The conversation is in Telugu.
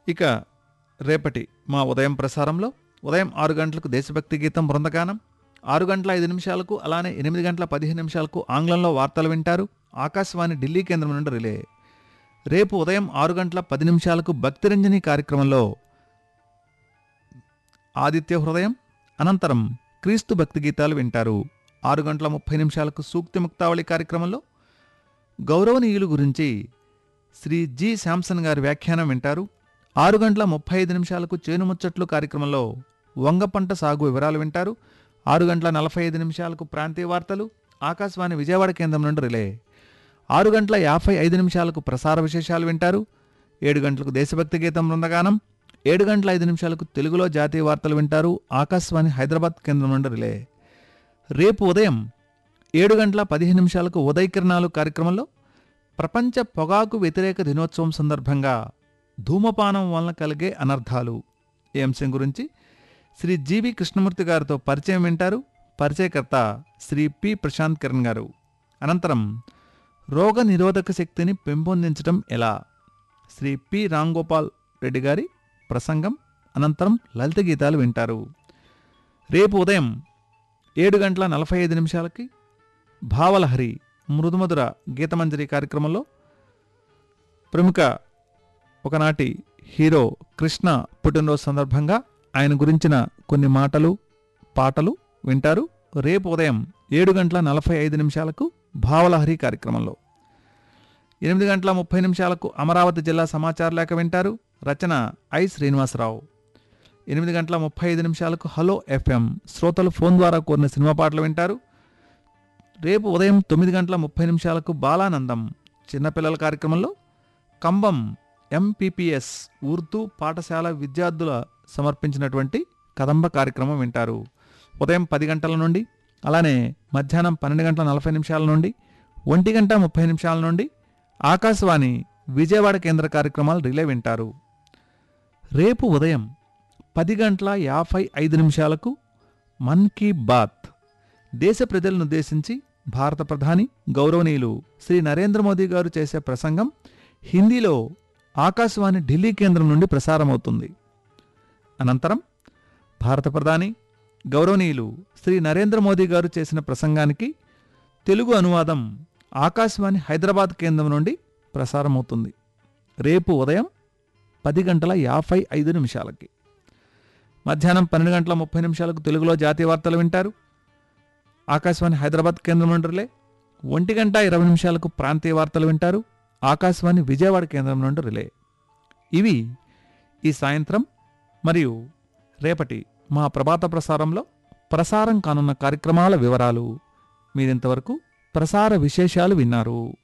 ఇక రేపటి మా ఉదయం ప్రసారంలో ఉదయం ఆరు గంటలకు దేశభక్తి గీతం బృందగానం ఆరు గంటల ఐదు నిమిషాలకు అలానే ఎనిమిది గంటల పదిహేను నిమిషాలకు ఆంగ్లంలో వార్తలు వింటారు ఆకాశవాణి ఢిల్లీ కేంద్రం నుండి రిలే రేపు ఉదయం ఆరు గంటల పది నిమిషాలకు భక్తిరంజని కార్యక్రమంలో ఆదిత్య హృదయం అనంతరం క్రీస్తు భక్తి గీతాలు వింటారు ఆరు గంటల ముప్పై నిమిషాలకు సూక్తి ముక్తావళి కార్యక్రమంలో గౌరవనీయులు గురించి శ్రీ జి శాంసన్ గారి వ్యాఖ్యానం వింటారు ఆరు గంటల ముప్పై ఐదు నిమిషాలకు చేను ముచ్చట్లు కార్యక్రమంలో వంగ పంట సాగు వివరాలు వింటారు ఆరు గంటల నలభై ఐదు నిమిషాలకు ప్రాంతీయ వార్తలు ఆకాశవాణి విజయవాడ కేంద్రం నుండి రిలే ఆరు గంటల యాభై ఐదు నిమిషాలకు ప్రసార విశేషాలు వింటారు ఏడు గంటలకు దేశభక్తి గీతం బృందగానం ఏడు గంటల ఐదు నిమిషాలకు తెలుగులో జాతీయ వార్తలు వింటారు ఆకాశవాణి హైదరాబాద్ కేంద్రం నుండి రిలే రేపు ఉదయం ఏడు గంటల పదిహేను నిమిషాలకు ఉదయ కిరణాలు కార్యక్రమంలో ప్రపంచ పొగాకు వ్యతిరేక దినోత్సవం సందర్భంగా ధూమపానం వలన కలిగే అనర్థాలు ఈ అంశం గురించి శ్రీ జీవి కృష్ణమూర్తి గారితో పరిచయం వింటారు పరిచయకర్త శ్రీ పి ప్రశాంత్ కిరణ్ గారు అనంతరం రోగ నిరోధక శక్తిని పెంపొందించడం ఎలా శ్రీ పి రాంగోపాల్ రెడ్డి గారి ప్రసంగం అనంతరం లలిత గీతాలు వింటారు రేపు ఉదయం ఏడు గంటల నలభై ఐదు నిమిషాలకి భావలహరి మృదుమధుర గీతమంజరి కార్యక్రమంలో ప్రముఖ ఒకనాటి హీరో కృష్ణ పుట్టినరోజు సందర్భంగా ఆయన గురించిన కొన్ని మాటలు పాటలు వింటారు రేపు ఉదయం ఏడు గంటల నలభై ఐదు నిమిషాలకు భావలహరి కార్యక్రమంలో ఎనిమిది గంటల ముప్పై నిమిషాలకు అమరావతి జిల్లా సమాచార లేఖ వింటారు రచన ఐ శ్రీనివాసరావు ఎనిమిది గంటల ముప్పై ఐదు నిమిషాలకు హలో ఎఫ్ఎం శ్రోతలు ఫోన్ ద్వారా కోరిన సినిమా పాటలు వింటారు రేపు ఉదయం తొమ్మిది గంటల ముప్పై నిమిషాలకు బాలానందం చిన్నపిల్లల కార్యక్రమంలో కంబం ఎంపీపీఎస్ ఉర్దూ పాఠశాల విద్యార్థుల సమర్పించినటువంటి కదంబ కార్యక్రమం వింటారు ఉదయం పది గంటల నుండి అలానే మధ్యాహ్నం పన్నెండు గంటల నలభై నిమిషాల నుండి ఒంటి గంట ముప్పై నిమిషాల నుండి ఆకాశవాణి విజయవాడ కేంద్ర కార్యక్రమాలు రిలే వింటారు రేపు ఉదయం పది గంటల యాభై ఐదు నిమిషాలకు మన్ కీ బాత్ దేశ ప్రజలను ఉద్దేశించి భారత ప్రధాని గౌరవనీయులు శ్రీ నరేంద్ర మోదీ గారు చేసే ప్రసంగం హిందీలో ఆకాశవాణి ఢిల్లీ కేంద్రం నుండి ప్రసారమవుతుంది అనంతరం భారత ప్రధాని గౌరవనీయులు శ్రీ నరేంద్ర మోదీ గారు చేసిన ప్రసంగానికి తెలుగు అనువాదం ఆకాశవాణి హైదరాబాద్ కేంద్రం నుండి ప్రసారమవుతుంది రేపు ఉదయం పది గంటల యాభై ఐదు నిమిషాలకి మధ్యాహ్నం పన్నెండు గంటల ముప్పై నిమిషాలకు తెలుగులో జాతీయ వార్తలు వింటారు ఆకాశవాణి హైదరాబాద్ కేంద్రం నుండి రిలే ఒంటి గంట ఇరవై నిమిషాలకు ప్రాంతీయ వార్తలు వింటారు ఆకాశవాణి విజయవాడ కేంద్రం నుండి రిలే ఇవి ఈ సాయంత్రం మరియు రేపటి మా ప్రభాత ప్రసారంలో ప్రసారం కానున్న కార్యక్రమాల వివరాలు మీరింతవరకు ప్రసార విశేషాలు విన్నారు